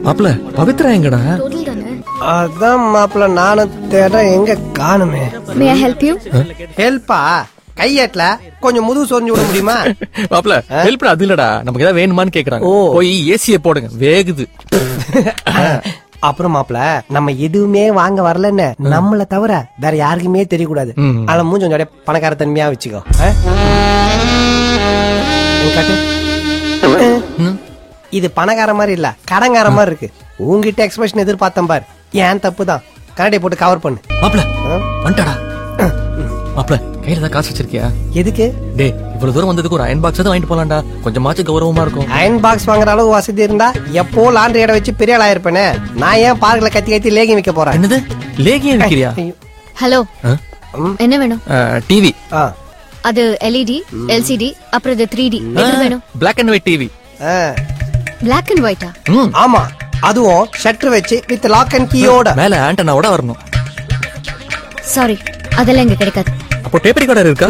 மாப்பிள பவித்ரா எங்கடா டோட்டல் தானே அதான் மாப்பிள்ள நானும் தேட எங்க காணுமே மே ஐ ஹெல்ப் யூ ஹெல்ப்பா கையேட்ல கொஞ்சம் முதுகு சொரிஞ்சு விட முடியுமா மாப்பிள ஹெல்ப் அது இல்லடா நமக்கு ஏதாவது வேணுமான்னு கேக்குறாங்க ஓ. போய் ஏசிய போடுங்க வேகுது அப்புறம் மாப்பிள நம்ம எதுவுமே வாங்க வரலன்னு நம்மள தவிர வேற யாருக்குமே தெரியக்கூடாது ம். அத மூஞ்சி கொஞ்சம் அப்படியே பணக்கார தன்மையா வச்சுக்கோ ஆ? இங்க காட்டு. இது பணக்கார மாதிரி இல்ல கடங்கார மாதிரி இருக்கு உங்ககிட்ட எக்ஸ்பிரஷன் எதிர்பார்த்தேன் பார் ஏன் தப்பு தான் கரண்டி போட்டு கவர் பண்ணு மாப்பிள ஆ? வந்துட்டாடா மாப்பிள கையில தான் காசு வச்சிருக்கியா எதுக்கு டேய் இவ்வளவு தூரம் வந்ததுக்கு ஒரு அயன் பாக்ஸ் தான் வாங்கிட்டு போலாம்டா கொஞ்சமாச்சும் கௌரவமா இருக்கும் அயன் பாக்ஸ் வாங்குற அளவு வசதி இருந்தா எப்போ லாண்டரி இடம் வச்சு பெரிய ஆளா இருப்பேனே நான் ஏன் பார்க்ல கத்தி கத்தி லேகி வைக்க போறேன் என்னது லேகியம் விக்கிறியா ஐயோ. ஹலோ என்ன வேணும் டிவி ஆ, அது எல்இடி எல்சிடி அப்புறம் இது த்ரீ டி எது வேணும் பிளாக் அண்ட் ஒயிட் டிவி ஆ. பிளாக் அண்ட் ஒயிட்டா ம் ஆமா அதுவும் ஷட்டர் வச்சு வித் லாக் அண்ட் கீயோட மேல ஆண்டனாவோட வரணும் சாரி அதெல்லாம் இங்க கிடைக்காது அப்போ டேப் ரெக்கார்டர் இருக்கா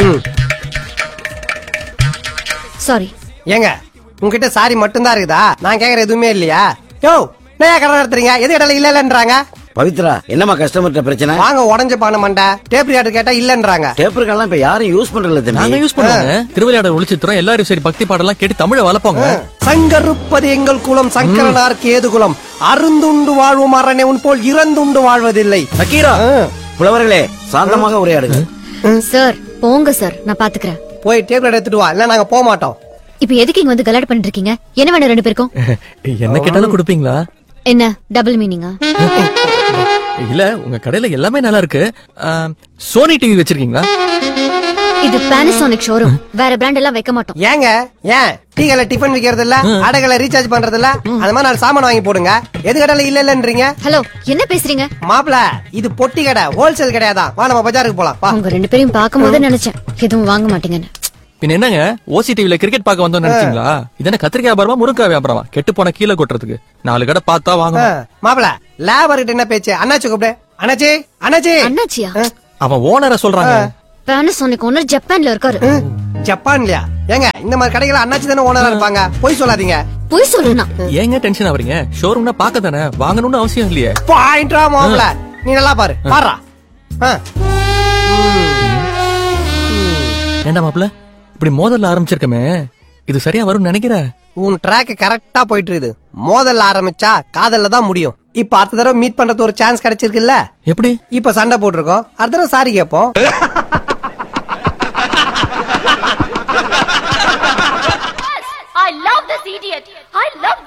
சாரி ஏங்க உங்ககிட்ட சாரி மட்டும்தான் இருக்குதா நான் கேக்குற எதுவுமே இல்லையா யோ நான் கடை நடத்துறீங்க எது இடையில இல்ல இல்லன்றாங்க பவித்ரா என்னம்மா கஸ்டமர்கிட்ட பிரச்சனை வாங்க உடஞ்ச பானை மண்டை டேப் ரிகார்டர் கேட்டா இல்லன்றாங்க டேப்பர்கள்லாம் இப்ப யாரும் யூஸ் பண்றதில்ல நாங்க தம்பி யூஸ் பண்ணுவாங்க திருவிளையாடல் ஒளிச்சித்திரம் எல்லாரும் சரி பக்தி பாடலாம் கேட்டு தமிழை வளர்ப்போங்க சங்கருப்பது எங்கள் குலம் சங்கரனார்க்கு ஏது குலம் அருந்துண்டு வாழ்வும் அரணே உன் போல் இறந்துண்டு வாழ்வதில்லை நக்கீரா ஆ. புலவர்களே சாந்தமாக உரையாடுங்க சார் போங்க சார் நான் பாத்துக்கிறேன் போய் டேப் ரிகார்டர் எடுத்துட்டு வா இல்ல நாங்க போக மாட்டோம் இப்போ எதுக்கு இங்க வந்து கலாட் பண்ணிட்டு இருக்கீங்க என்ன வேணும் ரெண்டு பேருக்கும் என்ன கேட்டாலும் கொடுப்பீங்களா என்ன டபுள் மீனிங்கா இல்ல உங்க கடையில எல்லாமே நல்லா இருக்கு சோனி டிவி வச்சிருக்கீங்களா இது பானசோனிக் ஷோரூம் வேற பிராண்ட் எல்லாம் வைக்க மாட்டோம் ஏங்க ஏன் டீகல டிஃபன் விக்கிறது இல்ல அடைகளை ரீசார்ஜ் பண்றது இல்ல அது மாதிரி நான் சாமான் வாங்கி போடுங்க எது கடையில இல்ல இல்லன்றீங்க ஹலோ என்ன பேசுறீங்க மாப்பிள இது பொட்டி கடை ஹோல்சேல் கிடையாதான் வா நம்ம பஜாருக்கு போலாம் வா உங்க ரெண்டு பேரையும் பார்க்கும்போது நினைச்சேன் எதுவும் வாங்க மாட்டீங்கன்னு பின்ன என்னங்க ஓசி டிவில கிரிக்கெட் பார்க்க வந்தோம் நினைச்சீங்களா இதென்ன கத்திரிக்காய் வியாபாரமா முருங்கா வியாபாரமா கெட்டு போன கீழே கொட்டுறதுக்கு நாலு கடை பார்த்தா வாங்கணும் மாப்பிள லேபர் கிட்ட என்ன பேச்சு அண்ணாச்சி கூப்பிடு அண்ணாச்சி அண்ணாச்சி அண்ணாச்சியா அவன் ஓனரை சொல்றாங்க பானசோனிக் ஓனர் ஜப்பான்ல இருக்காரு ஜப்பான்லயா ஏங்க இந்த மாதிரி கடைகள் அண்ணாச்சி தானே ஓனரா இருப்பாங்க போய் சொல்லாதீங்க போய் சொல்லுனா ஏங்க டென்ஷன் ஆவறீங்க ஷோரூம்னா பார்க்க தானே வாங்கணும்னு அவசியம் இல்லையே பாயிண்டா மாப்பிள நீ நல்லா பாரு பாடுறா ஆ. ஏண்டா மாப்ள இப்படி மோதல்ல ஆரம்பிச்சிருக்கமே இது சரியா வரும்னு நினைக்கிற உன் ட்ராக் கரெக்டா போயிட்டு இருக்குது மோதல்ல ஆரம்பிச்சா காதல்ல தான் முடியும் இப்ப அடுத்த தடவை மீட் பண்றது ஒரு சான்ஸ் கிடைச்சிருக்குல்ல எப்படி இப்ப சண்டை போட்டிருக்கோம் அடுத்த தடவை சாரி கேட்போம் I love this idiot. I love